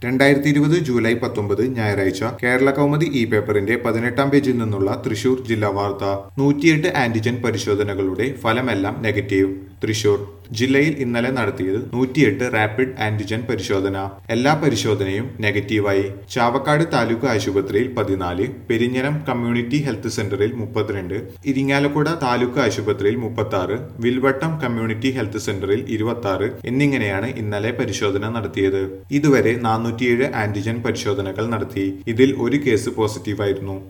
രണ്ടായിരത്തി ഇരുപത് ജൂലൈ പത്തൊമ്പത് ഞായറാഴ്ച കേരള കൗമുദി ഇ പേപ്പറിന്റെ പതിനെട്ടാം പേജിൽ നിന്നുള്ള തൃശൂർ ജില്ലാ വാർത്ത നൂറ്റിയെട്ട് ആന്റിജൻ പരിശോധനകളുടെ ഫലമെല്ലാം നെഗറ്റീവ് തൃശൂർ ജില്ലയിൽ ഇന്നലെ നടത്തിയത് നൂറ്റിയെട്ട് റാപ്പിഡ് ആന്റിജൻ പരിശോധന എല്ലാ പരിശോധനയും നെഗറ്റീവായി ചാവക്കാട് താലൂക്ക് ആശുപത്രിയിൽ പതിനാല് പെരിഞ്ഞനം കമ്മ്യൂണിറ്റി ഹെൽത്ത് സെന്ററിൽ മുപ്പത്തിരണ്ട് ഇരിങ്ങാലക്കുട താലൂക്ക് ആശുപത്രിയിൽ മുപ്പത്തി ആറ് വിൽവട്ടം കമ്മ്യൂണിറ്റി ഹെൽത്ത് സെന്ററിൽ ഇരുപത്തി ആറ് എന്നിങ്ങനെയാണ് ഇന്നലെ പരിശോധന നടത്തിയത് ഇതുവരെ നാനൂറ്റിയേഴ് ആന്റിജൻ പരിശോധനകൾ നടത്തി ഇതിൽ ഒരു കേസ് പോസിറ്റീവായിരുന്നു